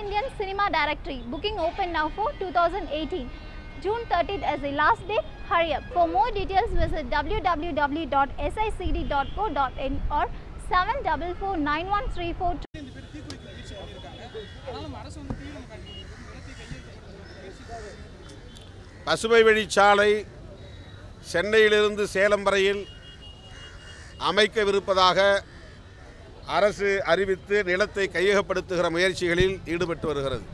Indian Cinema Directory. Booking open now for 2018. June 30th is the last date. Hurry up. For more details, visit www.sicd.co.in or 7449134. இந்த பேர் தீக்குளிக்க முயற்சி பண்ணியிருக்காங்க ஆனாலும் அரசு வந்து தீவிரம் காட்டிட்டு நிலத்தை கையெழுத்து பசுமை வழிச்சாலை சென்னையிலிருந்து சேலம் வரையில் அமைக்கவிருப்பதாக அரசு அறிவித்து நிலத்தை கையகப்படுத்துகிற முயற்சிகளில் ஈடுபட்டு வருகிறது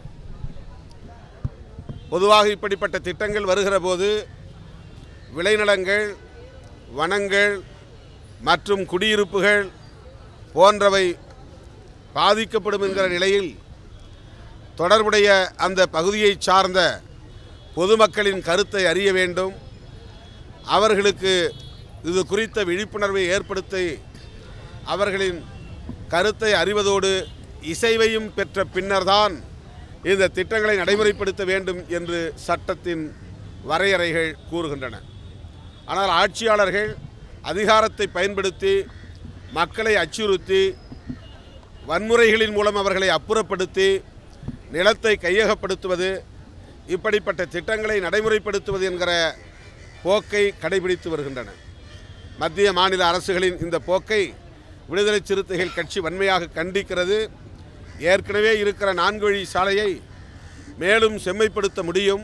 பொதுவாக இப்படிப்பட்ட திட்டங்கள் வருகிற போது விளைநிலங்கள் வனங்கள் மற்றும் குடியிருப்புகள் போன்றவை பாதிக்கப்படும் என்கிற நிலையில் தொடர்புடைய அந்த பகுதியை சார்ந்த பொதுமக்களின் கருத்தை அறிய வேண்டும் அவர்களுக்கு இது குறித்த விழிப்புணர்வை ஏற்படுத்தி அவர்களின் கருத்தை அறிவதோடு இசைவையும் பெற்ற பின்னர்தான் இந்த திட்டங்களை நடைமுறைப்படுத்த வேண்டும் என்று சட்டத்தின் வரையறைகள் கூறுகின்றன ஆனால் ஆட்சியாளர்கள் அதிகாரத்தை பயன்படுத்தி மக்களை அச்சுறுத்தி வன்முறைகளின் மூலம் அவர்களை அப்புறப்படுத்தி நிலத்தை கையகப்படுத்துவது இப்படிப்பட்ட திட்டங்களை நடைமுறைப்படுத்துவது என்கிற போக்கை கடைபிடித்து வருகின்றன மத்திய மாநில அரசுகளின் இந்த போக்கை விடுதலை சிறுத்தைகள் கட்சி வன்மையாக கண்டிக்கிறது ஏற்கனவே இருக்கிற நான்கு வழி சாலையை மேலும் செம்மைப்படுத்த முடியும்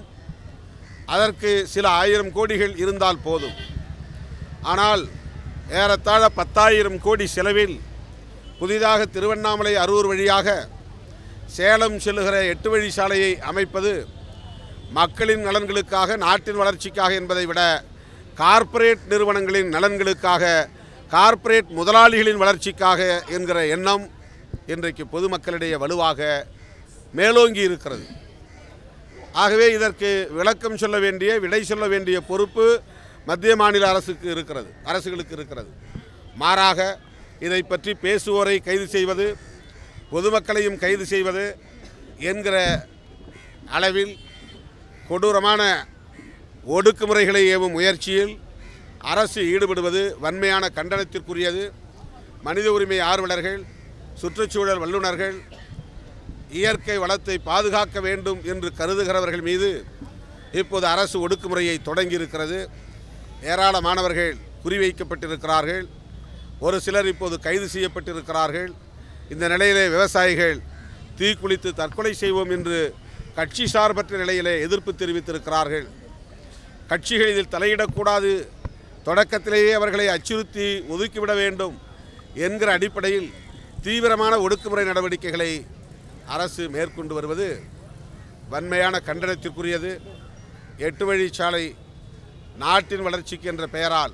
அதற்கு சில ஆயிரம் கோடிகள் இருந்தால் போதும் ஆனால் ஏறத்தாழ பத்தாயிரம் கோடி செலவில் புதிதாக திருவண்ணாமலை அரூர் வழியாக சேலம் செல்லுகிற எட்டு வழி சாலையை அமைப்பது மக்களின் நலன்களுக்காக நாட்டின் வளர்ச்சிக்காக என்பதை விட கார்ப்பரேட் நிறுவனங்களின் நலன்களுக்காக கார்ப்பரேட் முதலாளிகளின் வளர்ச்சிக்காக என்கிற எண்ணம் இன்றைக்கு பொதுமக்களிடையே வலுவாக மேலோங்கி இருக்கிறது ஆகவே இதற்கு விளக்கம் சொல்ல வேண்டிய விடை சொல்ல வேண்டிய பொறுப்பு மத்திய மாநில அரசுக்கு இருக்கிறது அரசுகளுக்கு இருக்கிறது மாறாக இதை பற்றி பேசுவோரை கைது செய்வது பொதுமக்களையும் கைது செய்வது என்கிற அளவில் கொடூரமான ஒடுக்குமுறைகளை ஏவும் முயற்சியில் அரசு ஈடுபடுவது வன்மையான கண்டனத்திற்குரியது மனித உரிமை ஆர்வலர்கள் சுற்றுச்சூழல் வல்லுநர்கள் இயற்கை வளத்தை பாதுகாக்க வேண்டும் என்று கருதுகிறவர்கள் மீது இப்போது அரசு ஒடுக்குமுறையை தொடங்கியிருக்கிறது ஏராளமானவர்கள் குறிவைக்கப்பட்டிருக்கிறார்கள் ஒரு சிலர் இப்போது கைது செய்யப்பட்டிருக்கிறார்கள் இந்த நிலையிலே விவசாயிகள் தீக்குளித்து தற்கொலை செய்வோம் என்று கட்சி சார்பற்ற நிலையிலே எதிர்ப்பு தெரிவித்திருக்கிறார்கள் கட்சிகள் இதில் தலையிடக்கூடாது தொடக்கத்திலேயே அவர்களை அச்சுறுத்தி ஒதுக்கிவிட வேண்டும் என்கிற அடிப்படையில் தீவிரமான ஒடுக்குமுறை நடவடிக்கைகளை அரசு மேற்கொண்டு வருவது வன்மையான கண்டனத்திற்குரியது எட்டு வழிச்சாலை நாட்டின் வளர்ச்சிக்கு என்ற பெயரால்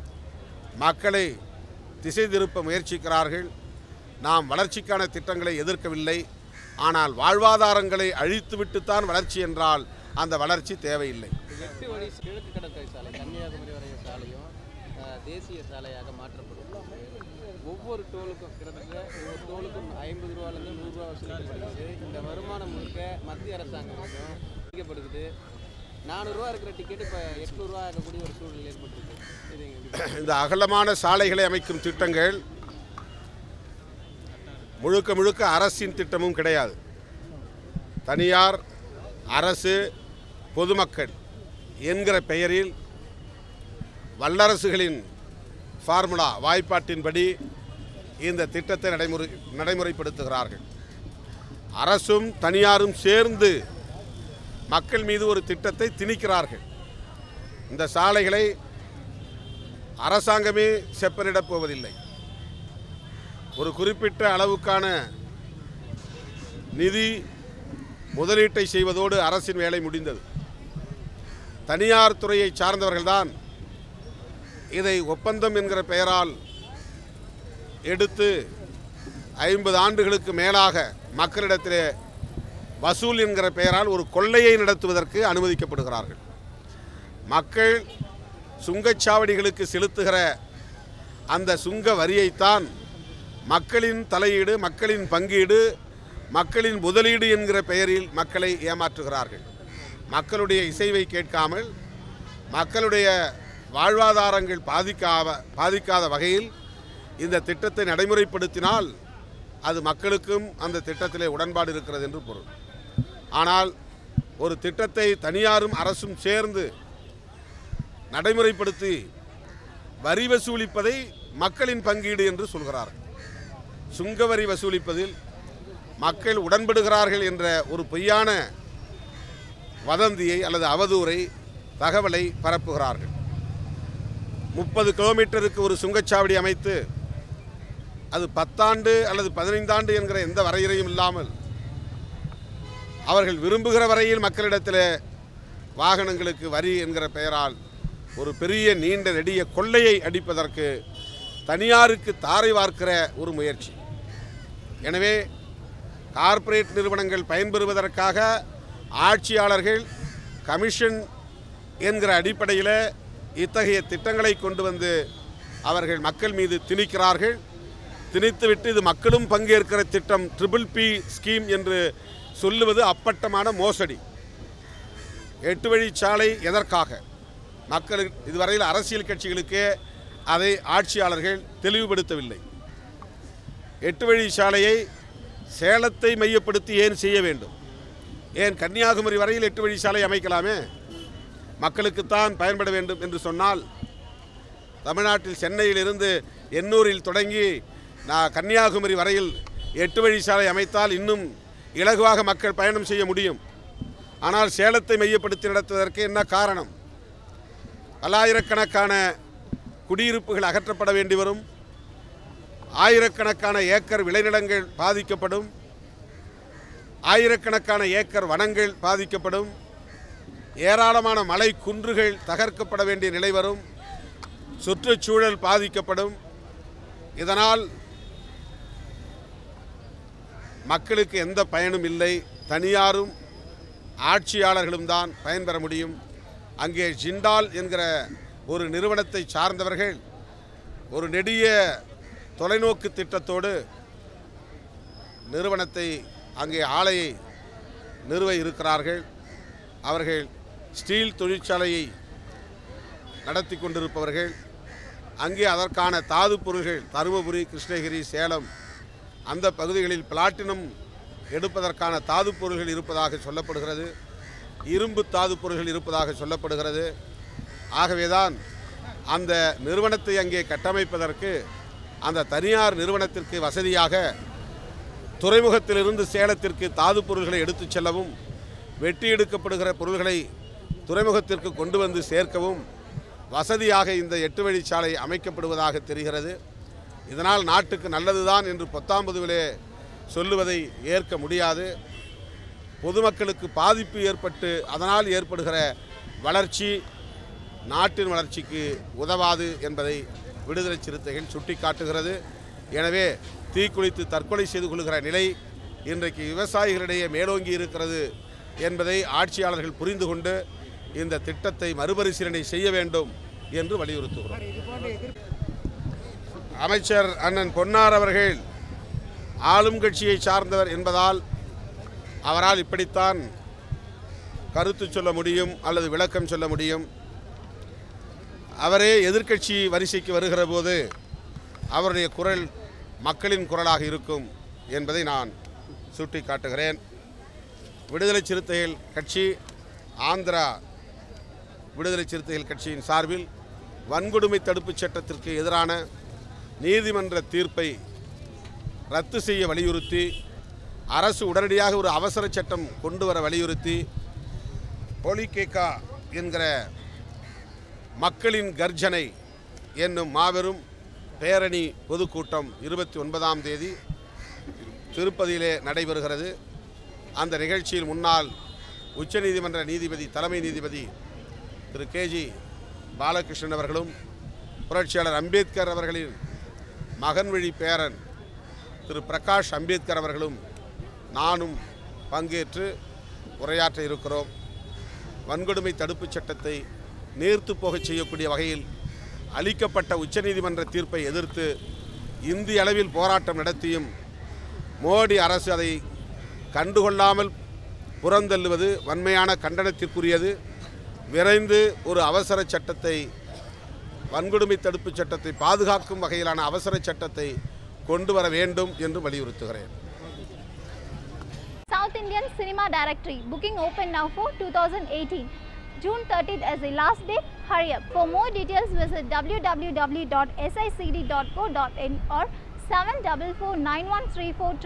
மக்களை திசை திருப்ப முயற்சிக்கிறார்கள் நாம் வளர்ச்சிக்கான திட்டங்களை எதிர்க்கவில்லை ஆனால் வாழ்வாதாரங்களை அழித்துவிட்டுத்தான் வளர்ச்சி என்றால் அந்த வளர்ச்சி தேவையில்லை எட்டு வழி கிழக்கு கடற்கரை சாலை கன்னியாகுமரி வரைய சாலையும் அஹ், தேசிய சாலையாக மாற்றப்படும் ஒவ்வொரு டோலுக்கும் கிட்டத்தட்ட ஒவ்வொரு டோலுக்கும் ஐம்பது ரூபாலேருந்து நூறுரூவா வசூலிக்கப்படுகிறது இந்த வருமானம் முழுக்க மத்திய அரசாங்கத்துக்கும் அதிகப்படுகிறது நானூறுரூவா இருக்கிற டிக்கெட் இப்போ எட்நூறுரூவா ஆகக்கூடிய ஒரு சூழ்நிலை ஏற்பட்டிருக்கு இது எங்களுக்கு இந்த அகலமான சாலைகளை அமைக்கும் திட்டங்கள் முழுக்க முழுக்க அரசின் திட்டமும் கிடையாது தனியார் அரசு பொதுமக்கள் என்கிற பெயரில் வல்லரசுகளின் ஃபார்முலா வாய்ப்பாட்டின்படி இந்த திட்டத்தை நடைமுறை நடைமுறைப்படுத்துகிறார்கள் அரசும் தனியாரும் சேர்ந்து மக்கள் மீது ஒரு திட்டத்தை திணிக்கிறார்கள் இந்த சாலைகளை அரசாங்கமே செப்பனிடப் போவதில்லை ஒரு குறிப்பிட்ட அளவுக்கான நிதி முதலீட்டை செய்வதோடு அரசின் வேலை முடிந்தது தனியார் துறையை சார்ந்தவர்கள்தான் இதை ஒப்பந்தம் என்கிற பெயரால் எடுத்து ஐம்பது ஆண்டுகளுக்கு மேலாக மக்களிடத்திலே வசூல் என்கிற பெயரால் ஒரு கொள்ளையை நடத்துவதற்கு அனுமதிக்கப்படுகிறார்கள் மக்கள் சுங்கச்சாவடிகளுக்கு செலுத்துகிற அந்த சுங்க வரியைத்தான் மக்களின் தலையீடு மக்களின் பங்கீடு மக்களின் முதலீடு என்கிற பெயரில் மக்களை ஏமாற்றுகிறார்கள் மக்களுடைய இசைவை கேட்காமல் மக்களுடைய வாழ்வாதாரங்கள் பாதிக்காத பாதிக்காத வகையில் இந்த திட்டத்தை நடைமுறைப்படுத்தினால் அது மக்களுக்கும் அந்த திட்டத்திலே உடன்பாடு இருக்கிறது என்று பொருள் ஆனால் ஒரு திட்டத்தை தனியாரும் அரசும் சேர்ந்து நடைமுறைப்படுத்தி வரி வசூலிப்பதை மக்களின் பங்கீடு என்று சொல்கிறார்கள் சுங்க வரி வசூலிப்பதில் மக்கள் உடன்படுகிறார்கள் என்ற ஒரு பொய்யான வதந்தியை அல்லது அவதூறை தகவலை பரப்புகிறார்கள் முப்பது கிலோமீட்டருக்கு ஒரு சுங்கச்சாவடி அமைத்து அது பத்தாண்டு அல்லது பதினைந்தாண்டு என்கிற எந்த வரையறையும் இல்லாமல் அவர்கள் விரும்புகிற வரையில் மக்களிடத்தில் வாகனங்களுக்கு வரி என்கிற பெயரால் ஒரு பெரிய நீண்ட நெடிய கொள்ளையை அடிப்பதற்கு தனியாருக்கு தாரை வார்க்கிற ஒரு முயற்சி எனவே கார்ப்பரேட் நிறுவனங்கள் பயன்பெறுவதற்காக ஆட்சியாளர்கள் கமிஷன் என்கிற அடிப்படையில் இத்தகைய திட்டங்களை கொண்டு வந்து அவர்கள் மக்கள் மீது திணிக்கிறார்கள் திணித்துவிட்டு இது மக்களும் பங்கேற்கிற திட்டம் ட்ரிபிள் பி ஸ்கீம் என்று சொல்லுவது அப்பட்டமான மோசடி எட்டு வழிச்சாலை எதற்காக மக்கள் இதுவரையில் அரசியல் கட்சிகளுக்கு அதை ஆட்சியாளர்கள் தெளிவுபடுத்தவில்லை எட்டு வழிச்சாலையை சேலத்தை மையப்படுத்தி ஏன் செய்ய வேண்டும் ஏன் கன்னியாகுமரி வரையில் எட்டு வழிச்சாலை அமைக்கலாமே மக்களுக்குத்தான் பயன்பட வேண்டும் என்று சொன்னால் தமிழ்நாட்டில் சென்னையிலிருந்து எண்ணூரில் தொடங்கி நான் கன்னியாகுமரி வரையில் எட்டு வழிச்சாலை அமைத்தால் இன்னும் இலகுவாக மக்கள் பயணம் செய்ய முடியும் ஆனால் சேலத்தை மையப்படுத்தி நடத்துவதற்கு என்ன காரணம் பல்லாயிரக்கணக்கான குடியிருப்புகள் அகற்றப்பட வேண்டி வரும் ஆயிரக்கணக்கான ஏக்கர் விளைநிலங்கள் பாதிக்கப்படும் ஆயிரக்கணக்கான ஏக்கர் வனங்கள் பாதிக்கப்படும் ஏராளமான மலை குன்றுகள் தகர்க்கப்பட வேண்டிய நிலை வரும் சுற்றுச்சூழல் பாதிக்கப்படும் இதனால் மக்களுக்கு எந்த பயனும் இல்லை தனியாரும் ஆட்சியாளர்களும் தான் பயன்பெற முடியும் அங்கே ஜிண்டால் என்கிற ஒரு நிறுவனத்தை சார்ந்தவர்கள் ஒரு நெடிய தொலைநோக்கு திட்டத்தோடு நிறுவனத்தை அங்கே ஆலையை நிறுவ இருக்கிறார்கள் அவர்கள் ஸ்டீல் தொழிற்சாலையை நடத்தி கொண்டிருப்பவர்கள் அங்கே அதற்கான தாது பொருள்கள் தருமபுரி கிருஷ்ணகிரி சேலம் அந்த பகுதிகளில் பிளாட்டினம் எடுப்பதற்கான தாது பொருள்கள் இருப்பதாக சொல்லப்படுகிறது இரும்பு தாது பொருள்கள் இருப்பதாக சொல்லப்படுகிறது ஆகவேதான் அந்த நிறுவனத்தை அங்கே கட்டமைப்பதற்கு அந்த தனியார் நிறுவனத்திற்கு வசதியாக துறைமுகத்திலிருந்து சேலத்திற்கு தாது பொருள்களை எடுத்துச் செல்லவும் வெட்டி எடுக்கப்படுகிற பொருள்களை துறைமுகத்திற்கு கொண்டு வந்து சேர்க்கவும் வசதியாக இந்த எட்டு வழிச்சாலை அமைக்கப்படுவதாக தெரிகிறது இதனால் நாட்டுக்கு நல்லதுதான் என்று பொத்தாம்பதுவிலே சொல்லுவதை ஏற்க முடியாது பொதுமக்களுக்கு பாதிப்பு ஏற்பட்டு அதனால் ஏற்படுகிற வளர்ச்சி நாட்டின் வளர்ச்சிக்கு உதவாது என்பதை விடுதலை சிறுத்தைகள் சுட்டிக்காட்டுகிறது எனவே தீக்குளித்து தற்கொலை செய்து கொள்கிற நிலை இன்றைக்கு விவசாயிகளிடையே மேலோங்கி இருக்கிறது என்பதை ஆட்சியாளர்கள் புரிந்து கொண்டு இந்த திட்டத்தை மறுபரிசீலனை செய்ய வேண்டும் என்று வலியுறுத்துகிறோம் அமைச்சர் அண்ணன் பொன்னார் அவர்கள் ஆளும் கட்சியை சார்ந்தவர் என்பதால் அவரால் இப்படித்தான் கருத்து சொல்ல முடியும் அல்லது விளக்கம் சொல்ல முடியும் அவரே எதிர்க்கட்சி வரிசைக்கு வருகிற போது அவருடைய குரல் மக்களின் குரலாக இருக்கும் என்பதை நான் சுட்டி காட்டுகிறேன் விடுதலை சிறுத்தைகள் கட்சி ஆந்திரா விடுதலை சிறுத்தைகள் கட்சியின் சார்பில் வன்கொடுமை தடுப்புச் சட்டத்திற்கு எதிரான நீதிமன்ற தீர்ப்பை ரத்து செய்ய வலியுறுத்தி அரசு உடனடியாக ஒரு அவசர சட்டம் கொண்டு வர வலியுறுத்தி பொலிகேகா என்கிற மக்களின் கர்ஜனை என்னும் மாபெரும் பேரணி பொதுக்கூட்டம் இருபத்தி ஒன்பதாம் தேதி திருப்பதியிலே நடைபெறுகிறது அந்த நிகழ்ச்சியில் முன்னாள் உச்சநீதிமன்ற நீதிபதி தலைமை நீதிபதி திரு கேஜி பாலகிருஷ்ணன் அவர்களும் புரட்சியாளர் அம்பேத்கர் அவர்களின் மகன் வழி பேரன் திரு பிரகாஷ் அம்பேத்கர் அவர்களும் நானும் பங்கேற்று உரையாற்ற இருக்கிறோம் வன்கொடுமை தடுப்புச் சட்டத்தை நீர்த்து போகச் செய்யக்கூடிய வகையில் அளிக்கப்பட்ட உச்சநீதிமன்ற தீர்ப்பை எதிர்த்து இந்திய அளவில் போராட்டம் நடத்தியும் மோடி அரசு அதை கண்டுகொள்ளாமல் புறந்தள்ளுவது வன்மையான கண்டனத்திற்குரியது விரைந்து ஒரு அவசர சட்டத்தை வன்கொடுமை தடுப்புச் சட்டத்தை பாதுகாக்கும் வகையிலான அவசர சட்டத்தை கொண்டு வர வேண்டும் என்று வலியுறுத்துகிறேன் South Indian Cinema Directory booking open now for 2018. June 30th as the last day. Hurry up. For more details, visit www.sicd.co.in or 744 9134